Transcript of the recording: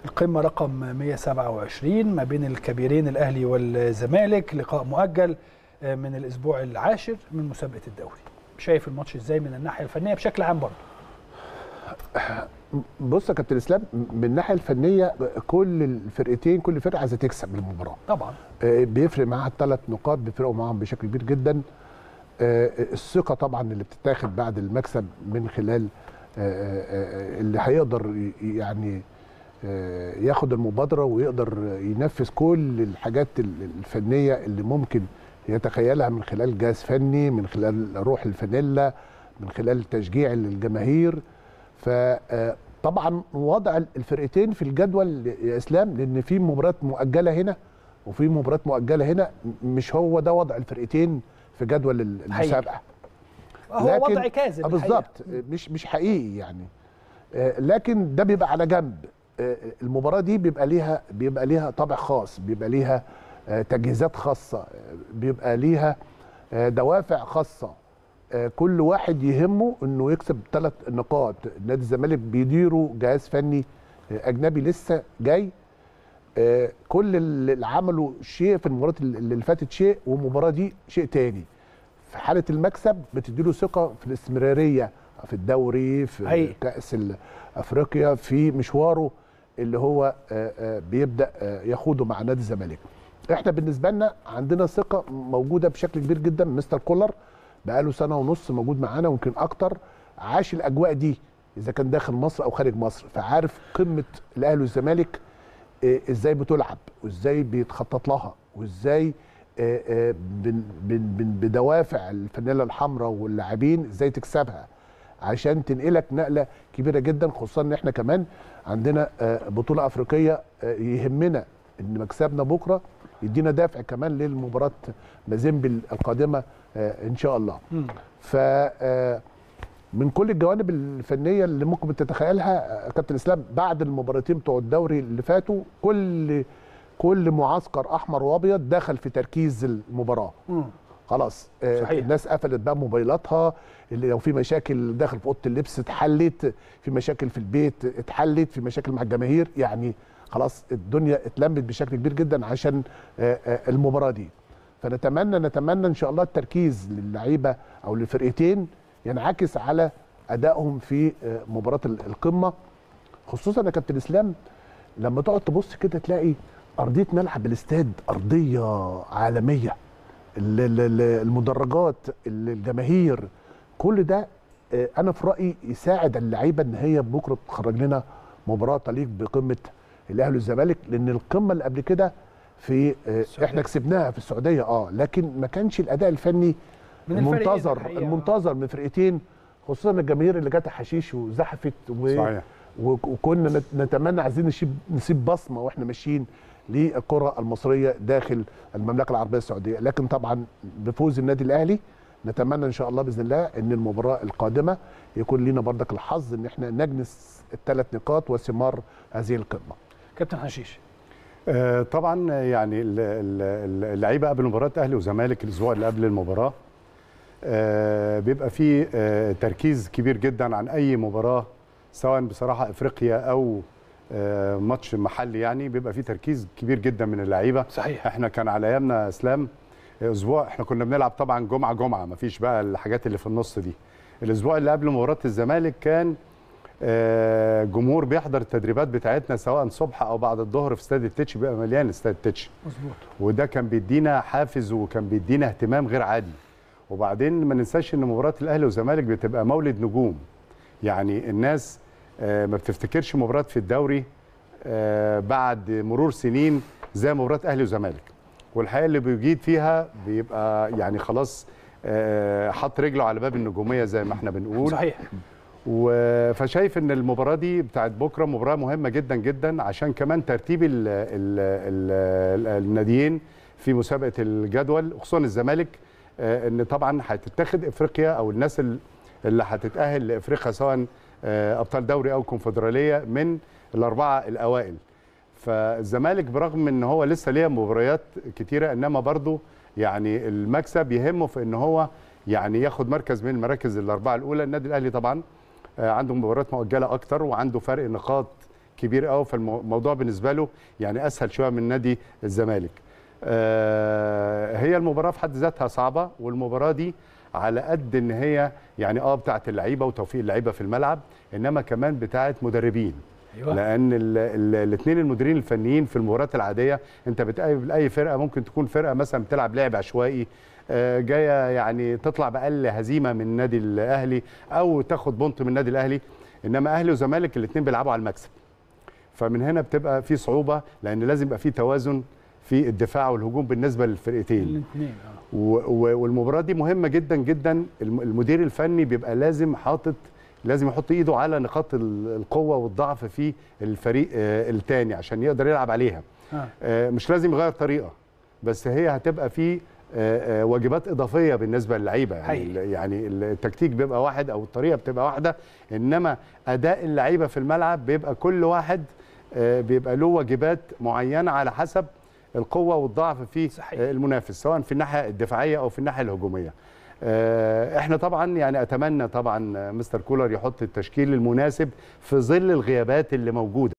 القمه رقم 127 ما بين الكبيرين الاهلي والزمالك لقاء مؤجل من الاسبوع العاشر من مسابقه الدوري شايف الماتش ازاي من الناحيه الفنيه بشكل عام برضه بص يا كابتن اسلام من الناحيه الفنيه كل الفرقتين كل فرقه عايزه تكسب المباراه طبعا بيفرق معاها الثلاث نقاط بيفرقوا معاهم بشكل كبير جدا الثقه طبعا اللي بتتاخد بعد المكسب من خلال اللي هيقدر يعني ياخد المبادره ويقدر ينفذ كل الحاجات الفنيه اللي ممكن يتخيلها من خلال جهاز فني من خلال روح الفانيلا من خلال تشجيع للجماهير فطبعا وضع الفرقتين في الجدول يا اسلام لان في مباريات مؤجله هنا وفي مباريات مؤجله هنا مش هو ده وضع الفرقتين في جدول المسابقه هو وضع كاذب بالظبط مش مش حقيقي يعني لكن ده بيبقى على جنب المباراه دي بيبقى ليها بيبقى ليها طابع خاص بيبقى ليها تجهيزات خاصه بيبقى ليها دوافع خاصه كل واحد يهمه انه يكسب ثلاث نقاط نادي الزمالك بيديره جهاز فني اجنبي لسه جاي كل اللي عملوا شيء في المباراه اللي فاتت شيء والمباراه دي شيء تاني في حاله المكسب بتديله ثقه في الاستمراريه في الدوري في هي. كاس افريقيا في مشواره اللي هو بيبدا يخوضه مع نادي الزمالك احنا بالنسبه لنا عندنا ثقه موجوده بشكل كبير جدا مستر كولر بقاله سنه ونص موجود معانا ويمكن اكتر عاش الاجواء دي اذا كان داخل مصر او خارج مصر فعارف قمه الاهلي والزمالك ازاي بتلعب وازاي بيتخطط لها وازاي بدوافع الفانيلا الحمراء واللاعبين ازاي تكسبها عشان تنقلك نقله كبيره جدا خصوصا ان احنا كمان عندنا بطوله افريقيه يهمنا ان مكسبنا بكره يدينا دافع كمان للمباراه مازيمبي القادمه ان شاء الله ف من كل الجوانب الفنيه اللي ممكن تتخيلها كابتن اسلام بعد المباراتين بتوع الدوري اللي فاتوا كل كل معسكر احمر وابيض دخل في تركيز المباراه مم. خلاص صحيح. الناس قفلت بقى موبايلاتها اللي لو في مشاكل داخل في اوضه اللبس اتحلت في مشاكل في البيت اتحلت في مشاكل مع الجماهير يعني خلاص الدنيا اتلمت بشكل كبير جدا عشان المباراه دي فنتمنى نتمنى ان شاء الله التركيز للعيبه او للفرقتين ينعكس على ادائهم في مباراه القمه خصوصا يا كابتن اسلام لما تقعد تبص كده تلاقي ارضيه ملعب الاستاد ارضيه عالميه المدرجات الجماهير كل ده انا في رايي يساعد اللعيبه ان هي بكره تخرج لنا مباراه تليق بقمه الاهلي والزمالك لان القمه اللي قبل كده في السعودية. احنا كسبناها في السعوديه اه لكن ما كانش الاداء الفني من الفريقين المنتظر الحقيقة. المنتظر من فرقتين خصوصا الجماهير اللي جت حشيش وزحفت و... صحيح و- وكنا نت- نتمنى عايزين نسيب نسيب بصمه واحنا ماشيين للكره المصريه داخل المملكه العربيه السعوديه لكن طبعا بفوز النادي الاهلي نتمنى ان شاء الله باذن الله ان المباراه القادمه يكون لنا بردك الحظ ان احنا نجنس الثلاث نقاط وثمار هذه القمه كابتن حشيش آه، طبعا يعني ال- ال- اللعيبه قبل مباراه اهلي وزمالك الاسبوع اللي قبل المباراه آه، بيبقى فيه آه، تركيز كبير جدا عن اي مباراه سواء بصراحه افريقيا او آه، ماتش محلي يعني بيبقى فيه تركيز كبير جدا من اللعيبه صحيح احنا كان على ايامنا اسلام اسبوع احنا كنا بنلعب طبعا جمعه جمعه مفيش بقى الحاجات اللي في النص دي الاسبوع اللي قبل مباراه الزمالك كان آه، جمهور بيحضر التدريبات بتاعتنا سواء صبح او بعد الظهر في استاد التتش بيبقى مليان استاد التتش مظبوط وده كان بيدينا حافز وكان بيدينا اهتمام غير عادي وبعدين ما ننساش ان مباراه الاهلي والزمالك بتبقى مولد نجوم يعني الناس آه، ما بتفتكرش مباراه في الدوري آه، بعد مرور سنين زي مباراه اهلي وزمالك والحقيقه اللي بيجيد فيها بيبقى يعني خلاص آه، حط رجله على باب النجوميه زي ما احنا بنقول صحيح و- فشايف ان المباراه دي بتاعت بكره مباراه مهمه جدا جدا عشان كمان ترتيب ال ال ال ال الناديين في مسابقه الجدول خصوصا الزمالك آه، ان طبعا هتتاخد افريقيا او الناس ال- اللي هتتاهل لافريقيا سواء آه، ابطال دوري او كونفدراليه من الاربعه الاوائل فالزمالك برغم ان هو لسه ليه مباريات كتيره انما برضه يعني المكسب يهمه في ان هو يعني ياخد مركز من المراكز الاربعه الاولى النادي الاهلي طبعا آه، عنده مباريات مؤجله اكتر وعنده فرق نقاط كبير قوي فالموضوع بالنسبه له يعني اسهل شويه من نادي الزمالك آه، هي المباراه في حد ذاتها صعبه والمباراه دي على قد ان هي يعني اه بتاعه اللعيبه وتوفيق اللعيبه في الملعب انما كمان بتاعه مدربين ايوه لان الاثنين المديرين الفنيين في المباريات العاديه انت بتقابل اي فرقه ممكن تكون فرقه مثلا بتلعب لعب عشوائي آه، جايه يعني تطلع باقل هزيمه من النادي الاهلي او تاخد بونت من النادي الاهلي انما اهلي وزمالك الاثنين بيلعبوا على المكسب فمن هنا بتبقى في صعوبه لان لازم يبقى في توازن في الدفاع والهجوم بالنسبه للفرقتين الاثنين اه و- و- والمباراه دي مهمه جدا جدا الم- المدير الفني بيبقى لازم حاطط لازم يحط ايده على نقاط ال- القوه والضعف في الفريق آه، التاني عشان يقدر يلعب عليها آه. آه، مش لازم يغير طريقه بس هي هتبقى في آه، آه، واجبات اضافيه بالنسبه للعيبه يعني حقيقي. ال- يعني التكتيك بيبقى واحد او الطريقه بتبقى واحده انما اداء اللعيبه في الملعب بيبقى كل واحد آه، بيبقى له واجبات معينه على حسب القوه والضعف في صحيح. آه، المنافس سواء في الناحيه الدفاعيه او في الناحيه الهجوميه آه، احنا طبعا يعني اتمنى طبعا آه، مستر كولر يحط التشكيل المناسب في ظل الغيابات اللي موجوده